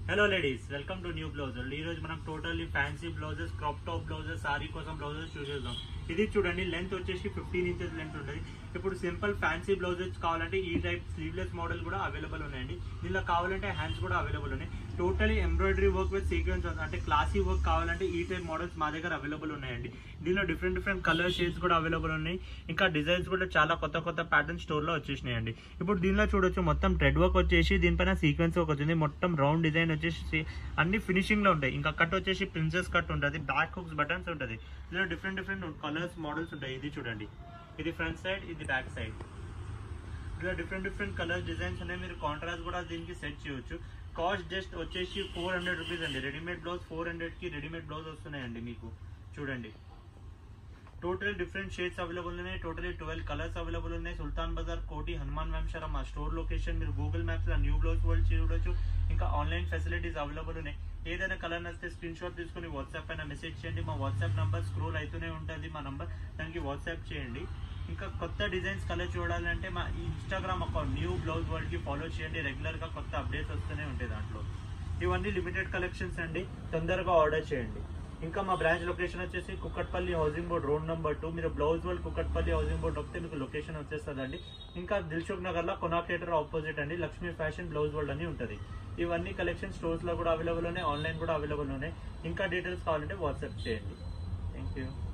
hello ladies welcome to new బ్లౌజర్ ఈ రోజు మనం totally fancy blouses crop top blouses sari కోసం బ్లౌజెస్ చూసేద్దాం ఇది చూడండి లెంత్ వచ్చేసి ఫిఫ్టీన్ ఇంచెస్ లెంత్ ఉంటుంది ఇప్పుడు సింపుల్ ఫ్యాన్సీ బ్లౌజెస్ కావాలంటే ఈ టైప్ స్లీవ్లెస్ మోడల్ కూడా అవైలబుల్ ఉన్నాయండి దీనిలో కావాలంటే హ్యాండ్స్ కూడా అవైలబుల్ ఉన్నాయి totally embroidery work with sequence అంటే క్లాసీ వర్క్ కావాలంటే ఈ టైప్ మోడల్స్ మా దగ్గర అవైలబుల్ ఉన్నాయండి దీనిలో డిఫరెంట్ డిఫరెంట్ కలర్ షేడ్స్ కూడా అవైలబుల్ ఉన్నాయి ఇంకా డిజైన్స్ కూడా చాలా కొత్త కొత్త ప్యాటర్న్ స్టోర్ లో వచ్చేసినాయండి ఇప్పుడు దీనిలో చూడొచ్చు మొత్తం థ్రెడ్ వర్క్ వచ్చేసి దీనిపైన సీక్వెన్స్ వర్క్ వచ్చింది మొత్తం రౌండ్ డిజైన్ వచ్చేసి అన్ని ఫినిషింగ్ లో ఉంటాయి ఇంకా కట్ వచ్చేసి ప్రిన్సెస్ కట్ ఉంటుంది బ్యాక్ హుక్స్ బటన్స్ ఉంటుంది దీనిలో డిఫరెంట్ డిఫరెంట్ కలర్స్ మోడల్స్ ఉంటాయి ఇది చూడండి ఇది ఫ్రంట్ సైడ్ ఇది బ్యాక్ సైడ్ ఇలా డిఫరెంట్ డిఫరెంట్ కలర్స్ డిజైన్స్ ఉన్నాయి మీరు కాంట్రాస్ట్ కూడా దీనికి సెట్ చేయొచ్చు కాస్ట్ జస్ట్ వచ్చేసి ఫోర్ హండ్రెడ్ రూపీస్ అండి రెడీమేడ్ బ్లౌజ్ ఫోర్ హండ్రెడ్ కి రెడీమేడ్ బ్లౌజ్ వస్తున్నాయండి మీకు చూడండి టోటల్ డిఫరెంట్ షేడ్స్ అవైలబుల్ ఉన్నాయి టోటలీ ట్వెల్వ్ కలర్స్ అవైలబుల్ ఉన్నాయి సుల్తాన్ బజార్ కోటి హనుమాన్ వంశరా మా స్టోర్ లొకేషన్ మీరు గూగుల్ మ్యాప్స్ లో న్యూ బ్లౌజ్ వరల్డ్ చూడొచ్చు ఇంకా ఆన్లైన్ ఫెసిలిటీస్ అవైలబుల్ ఉన్నాయి ఏదైనా కలర్ నచ్చితే స్క్రీన్ షాట్ తీసుకుని వాట్సాప్ పైన మెసేజ్ చేయండి మా వాట్సాప్ నంబర్ స్క్రోల్ అవుతూనే ఉంటుంది మా నంబర్ దానికి వాట్సాప్ చేయండి ఇంకా కొత్త డిజైన్స్ కలర్ చూడాలంటే మా Instagram account new blouse world కి ఫాలో చేయండి రెగ్యులర్ గా కొత్త అప్డేట్స్ వస్తూనే ఉంటాయి దాంట్లో ఇవన్నీ లిమిటెడ్ కలెక్షన్స్ అండి తొందరగా ఆర్డర్ చేయండి ఇంకా మా బ్రాంచ్ లొకేషన్ వచ్చేసి Kukatpally housing board road number two మీరు blouse world Kukatpally housing board వస్తే మీకు లొకేషన్ వచ్చేస్తుందండి ఇంకా దిల్సుఖ్ నగర్ లో కొనాక్ థియేటర్ ఆపోజిట్ అండి లక్ష్మీ ఫ్యాషన్ బ్లౌజ్ వరల్డ్ అని ఉంటుంది ఇవన్నీ కలెక్షన్ స్టోర్స్ లో కూడా అవైలబుల్ ఉన్నాయి ఆన్లైన్ కూడా అవైలబుల్ ఉన్నాయి ఇంకా డీటెయిల్స్ కావాలంటే వాట్సాప్ చేయండి థ్యాంక్ యూ